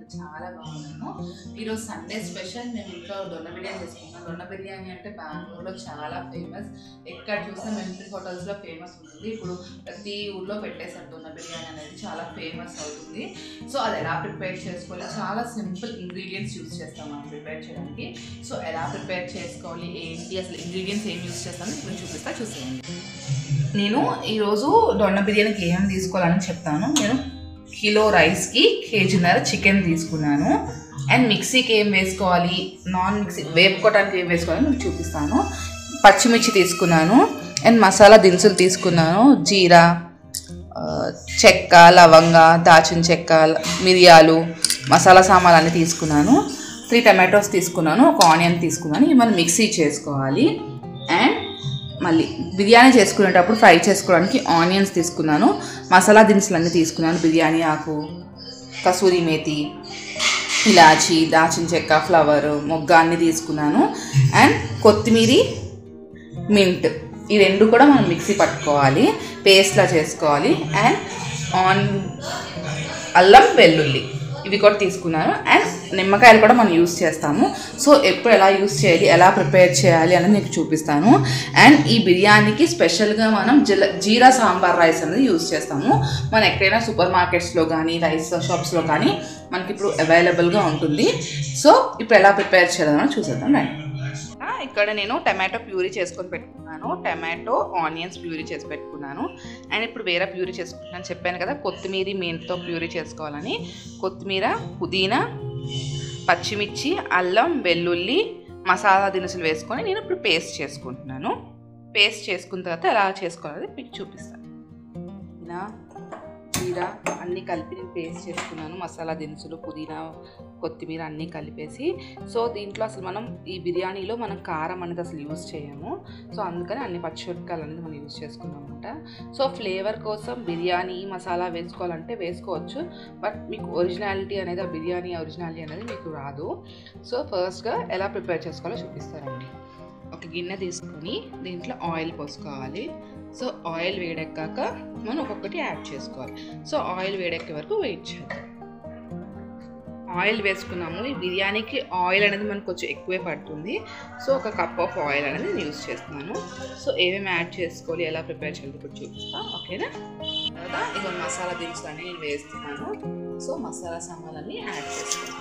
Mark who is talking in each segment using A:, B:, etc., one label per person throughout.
A: చాలా బాగున్నాను ఈరోజు సండే స్పెషల్ మేము ఇంట్లో దొన్న బిర్యానీ చేసుకున్నాం దొన్న బిర్యానీ అంటే బెంగళూరులో చాలా ఫేమస్ ఎక్కడ చూసినా మెంట్రీ హోటల్స్లో ఫేమస్ ఉంటుంది ఇప్పుడు ప్రతి ఊర్లో పెట్టేశారు దొన్న బిర్యానీ అనేది చాలా ఫేమస్ అవుతుంది సో అది ఎలా ప్రిపేర్ చేసుకోవాలి చాలా సింపుల్ ఇంగ్రీడియంట్స్ యూస్ చేస్తాం మనం ప్రిపేర్ చేయడానికి సో ఎలా ప్రిపేర్ చేసుకోవాలి ఏంటి అసలు ఇంగ్రీడియంట్స్ ఏం యూస్ చేస్తాను ఇప్పుడు చూపిస్తా చూసేయండి నేను ఈరోజు దొన్న బిర్యానీకి ఏం తీసుకోవాలని చెప్తాను నేను కిలో రైస్కి కేజీన్నర చికెన్ తీసుకున్నాను అండ్ మిక్సీకి ఏం వేసుకోవాలి నాన్ మిక్సీ వేపుకోవడానికి ఏం వేసుకోవాలని మీకు చూపిస్తాను పచ్చిమిర్చి తీసుకున్నాను అండ్ మసాలా దినుసులు తీసుకున్నాను జీరా ఆ, చెక్క లవంగ దాచిన చెక్క మిరియాలు మసాలా సామాన్లు అన్నీ తీసుకున్నాను త్రీ టమాటోస్ తీసుకున్నాను ఒక ఆనియన్ తీసుకున్నాను ఇవి మనం మిక్సీ చేసుకోవాలి అండ్ మళ్ళీ బిర్యానీ చేసుకునేటప్పుడు ఫ్రై చేసుకోవడానికి ఆనియన్స్ తీసుకున్నాను మసాలా దినుసులన్నీ తీసుకున్నాను బిర్యానీ ఆకు కసూరి మేతి ఇలాచి దాచిన చెక్క ఫ్లవర్ మొగ్గ అన్నీ తీసుకున్నాను అండ్ కొత్తిమీరి మింట్ ఈ రెండు కూడా మనం మిక్సీ పట్టుకోవాలి పేస్ట్లా చేసుకోవాలి అండ్ ఆన్ అల్లం వెల్లుల్లి ఇవి కూడా తీసుకున్నాను అండ్ నిమ్మకాయలు కూడా మనం యూస్ చేస్తాము సో ఎప్పుడు ఎలా యూస్ చేయాలి ఎలా ప్రిపేర్ చేయాలి అనేది మీకు చూపిస్తాను అండ్ ఈ బిర్యానీకి స్పెషల్గా మనం జిల జీరా సాంబార్ రైస్ అనేది యూస్ చేస్తాము మనం ఎక్కడైనా సూపర్ మార్కెట్స్లో కానీ రైస్ షాప్స్లో కానీ మనకి ఇప్పుడు అవైలబుల్గా ఉంటుంది సో ఇప్పుడు ఎలా ప్రిపేర్ చేయాలని చూసేద్దాం రండి ఆ, ఇక్కడ నేను టమాటో ప్యూరీ చేసుకొని పెట్టుకున్నాను టమాటో ఆనియన్స్ ప్యూరీ చేసి పెట్టుకున్నాను అండ్ ఇప్పుడు వేరే ప్యూరీ చేసుకుంటున్నాను చెప్పాను కదా కొత్తిమీర మెంతో ప్యూరీ చేసుకోవాలని కొత్తిమీర పుదీనా పచ్చిమిర్చి అల్లం వెల్లుల్లి మసాలా దినుసులు వేసుకొని నేను ఇప్పుడు పేస్ట్ చేసుకుంటున్నాను పేస్ట్ చేసుకున్న తర్వాత ఎలా చేసుకోవాలని మీకు చూపిస్తాను పుదీనా జీరా అన్నీ కలిపి నేను పేస్ట్ చేసుకున్నాను మసాలా దినుసులు పుదీనా కొత్తిమీర అన్నీ కలిపేసి సో దీంట్లో అసలు మనం ఈ బిర్యానీలో మనం కారం అనేది అసలు యూజ్ చేయము సో అందుకని అన్ని పచ్చిమిరపకాయలు అనేది మనం యూజ్ చేసుకున్నాం అనమాట సో ఫ్లేవర్ కోసం బిర్యానీ మసాలా వేసుకోవాలంటే వేసుకోవచ్చు బట్ మీకు ఒరిజినాలిటీ అనేది ఆ బిర్యానీ ఒరిజినాలిటీ అనేది మీకు రాదు సో ఫస్ట్గా ఎలా ప్రిపేర్ చేసుకోవాలో చూపిస్తారండి ఒక గిన్నె తీసుకొని దీంట్లో ఆయిల్ పోసుకోవాలి సో ఆయిల్ వేడెక్కాక మనం ఒక్కొక్కటి యాడ్ చేసుకోవాలి సో ఆయిల్ వేడెక్కే వరకు వెయిట్ చేద్దాం ఆయిల్ వేసుకున్నాము ఈ బిర్యానీకి ఆయిల్ అనేది మనకు కొంచెం ఎక్కువే పడుతుంది సో ఒక కప్ ఆఫ్ ఆయిల్ అనేది నేను యూస్ చేస్తున్నాను సో ఏమేమి యాడ్ చేసుకోవాలి ఎలా ప్రిపేర్ చేయాలి ఇప్పుడు చూపిస్తా ఓకేనా తర్వాత ఇక మసాలా దినుసులు అన్నీ నేను వేస్తున్నాను సో మసాలా సామాన్లన్నీ యాడ్ చేసుకున్నాను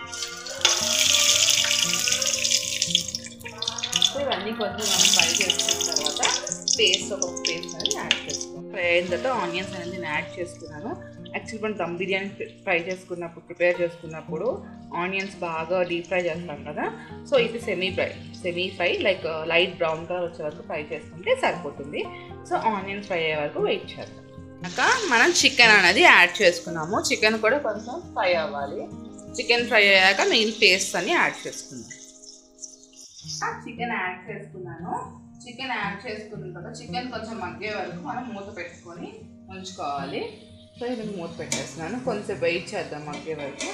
A: సో ఇవన్నీ కొంచెం మనం ఫ్రై చేసుకున్న తర్వాత పేస్ట్ ఒక పేస్ట్ అనేది యాడ్ చేసుకోవాలి ఫ్రై అయిన తర్వాత ఆనియన్స్ అనేది నేను యాడ్ చేసుకున్నాను యాక్చువల్లీ మనం దమ్ బిర్యానీ ఫ్రై చేసుకున్నప్పుడు ప్రిపేర్ చేసుకున్నప్పుడు ఆనియన్స్ బాగా డీప్ ఫ్రై చేస్తాం కదా సో ఇది semi fry semi fry like light brown colour వచ్చే వరకు ఫ్రై చేసుకుంటే సరిపోతుంది సో ఆనియన్స్ ఫ్రై అయ్యే వరకు వెయిట్ చేద్దాం ఇంకా మనం చికెన్ అనేది యాడ్ చేసుకున్నాము చికెన్ కూడా కొంచెం ఫ్రై అవ్వాలి చికెన్ ఫ్రై అయ్యాక మిగిలిన పేస్ట్ అన్ని యాడ్ చేసుకుందాం చికెన్ యాడ్ చేసుకున్నాను చికెన్ యాడ్ చేసుకున్న తర్వాత చికెన్ కొంచెం మగ్గే వరకు మనం మూత పెట్టుకొని ఉంచుకోవాలి సో ఇది మూత పెట్టేస్తున్నాను కొంచెం వెయిట్ చేద్దాం మగ్గే వరకు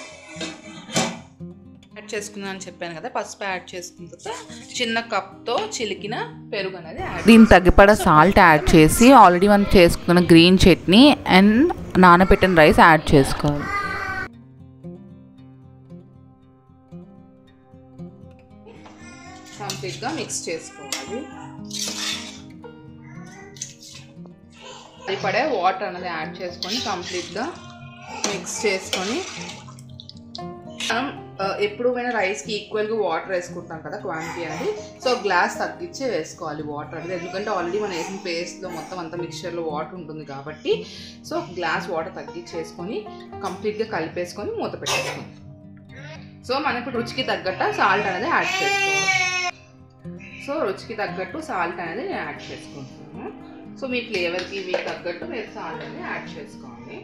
A: యాడ్ చేసుకున్నాను అని చెప్పాను కదా పసుపు యాడ్ చేసుకున్న తర్వాత చిన్న కప్తో చిలికిన పెరుగు అనేది యాడ్
B: దీనికి తగ్గిపడ సాల్ట్ యాడ్ చేసి ఆల్రెడీ మనం చేసుకున్న గ్రీన్ చట్నీ అండ్ నానబెట్టిన రైస్ యాడ్ చేసుకోవాలి
A: కంప్లీట్గా మిక్స్ చేసుకోవాలి సరిపడే వాటర్ అనేది యాడ్ చేసుకొని కంప్లీట్గా మిక్స్ చేసుకొని మనం ఆ, ఎప్పుడు పోయినా రైస్కి ఈక్వల్గా వాటర్ వేసుకుంటాం కదా క్వాంటిటీ అనేది సో గ్లాస్ తగ్గించి వేసుకోవాలి వాటర్ అనేది ఎందుకంటే ఆల్రెడీ మనం వేసిన పేస్ట్లో మొత్తం అంత మిక్చర్లో వాటర్ ఉంటుంది కాబట్టి సో గ్లాస్ వాటర్ తగ్గించి వేసుకొని కంప్లీట్గా కలిపేసుకొని మూత పెట్టేసుకోవాలి సో మనకు రుచికి తగ్గట్టు సాల్ట్ అనేది యాడ్ చేసుకోవాలి సో రుచికి తగ్గట్టు సాల్ట్ అనేది నేను యాడ్ చేసుకుంటున్నాను సో మీ ఫ్లేవర్కి మీకు తగ్గట్టు మీరు సాల్ట్ అనేది యాడ్ చేసుకోండి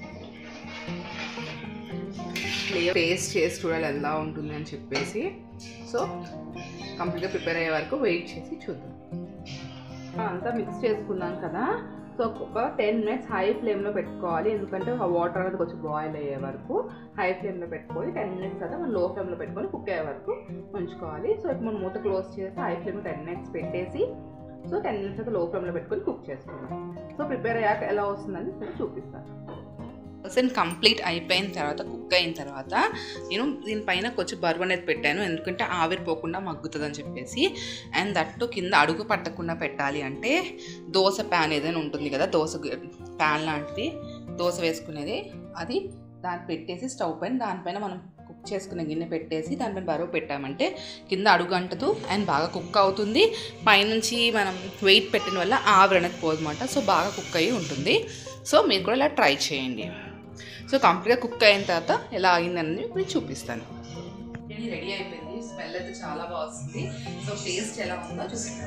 A: ఫ్లేవర్ టేస్ట్ చేసి చూడాలి ఎలా ఉంటుంది అని చెప్పేసి సో కంప్లీట్గా ప్రిపేర్ అయ్యే వరకు వెయిట్ చేసి చూద్దాం అంతా మిక్స్ చేసుకున్నాం కదా సో ఒక టెన్ మినిట్స్ హై ఫ్లేమ్లో పెట్టుకోవాలి ఎందుకంటే ఆ వాటర్ అనేది కొంచెం బాయిల్ అయ్యే వరకు హై ఫ్లేమ్లో పెట్టుకొని టెన్ మినిట్స్ తర్వాత మనం లో ఫ్లేమ్లో పెట్టుకొని కుక్ అయ్యే వరకు ఉంచుకోవాలి సో ఇప్పుడు మనం మూత క్లోజ్ చేసి హై ఫ్లేమ్లో టెన్ మినిట్స్ పెట్టేసి సో టెన్ మినిట్స్ అయితే లో ఫ్లేమ్లో పెట్టుకొని కుక్ చేసుకుందాం సో ప్రిపేర్ అయ్యాక ఎలా వస్తుందని నేను చూపిస్తాను
B: పర్సెంట్ కంప్లీట్ అయిపోయిన తర్వాత కుక్ అయిన తర్వాత నేను దీనిపైన కొంచెం బరువు అనేది పెట్టాను ఎందుకంటే ఆవిరిపోకుండా మగ్గుతుందని చెప్పేసి అండ్ దట్టు కింద అడుగు పట్టకుండా పెట్టాలి అంటే దోశ ప్యాన్ ఏదైనా ఉంటుంది కదా దోశ ప్యాన్ లాంటిది దోశ వేసుకునేది అది దాన్ని పెట్టేసి స్టవ్ పైన దానిపైన మనం కుక్ చేసుకునే గిన్నె పెట్టేసి దానిపైన బరువు పెట్టామంటే కింద అడుగు అంటదు అండ్ బాగా కుక్ అవుతుంది పైనుంచి మనం వెయిట్ పెట్టిన వల్ల ఆవిరి అనేది పోదన్నమాట సో బాగా కుక్ అయ్యి ఉంటుంది సో మీరు కూడా ఇలా ట్రై చేయండి సో కంప్లీట్గా కుక్ అయిన తర్వాత ఎలా అయిందని నేను చూపిస్తాను
A: బిర్యానీ రెడీ అయిపోయింది స్మెల్ అయితే చాలా బాగా వస్తుంది సో టేస్ట్ ఎలా ఉందో చూసుకుంటాం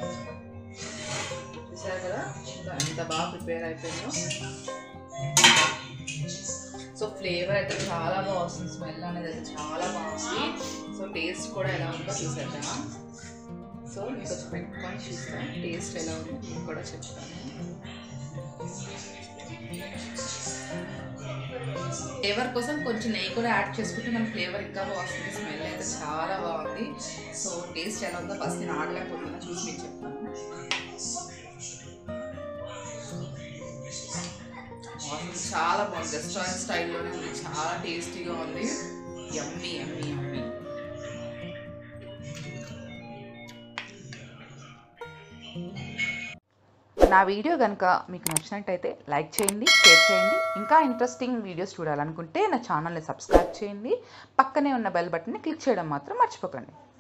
A: చూసారు కదా ఇంకా ఎంత బాగా ప్రిపేర్ అయిపోయిందో సో ఫ్లేవర్ అయితే చాలా బాగా వస్తుంది స్మెల్ అనేది అయితే చాలా బాగుంది సో టేస్ట్ కూడా ఎలా ఉందో చూసేద్దాం సో నేను కొంచెం పెట్టుకొని చూస్తాను టేస్ట్ ఎలా ఉందో మీకు కూడా చెప్తాను ఫ్లేవర్ కోసం కొంచెం నెయ్యి కూడా యాడ్ చేసుకుంటే మన ఫ్లేవర్ ఇంకా బాగా వస్తుంది స్మెల్ అయితే చాలా బాగుంది సో టేస్ట్ ఎలా ఉందో ఫస్ట్ నేను ఆడలేకపోతున్నా చూసి మీకు చెప్తాను వాసన చాలా బాగుంది రెస్టారెంట్ స్టైల్లోనే ఉంది చాలా టేస్టీగా ఉంది యమ్మీ యమ్మీ యమ్మీ
B: నా వీడియో కనుక మీకు నచ్చినట్టయితే లైక్ చేయండి షేర్ చేయండి ఇంకా ఇంట్రెస్టింగ్ వీడియోస్ చూడాలనుకుంటే నా ఛానల్ని సబ్స్క్రైబ్ చేయండి పక్కనే ఉన్న బెల్ బటన్ని క్లిక్ చేయడం మాత్రం మర్చిపోకండి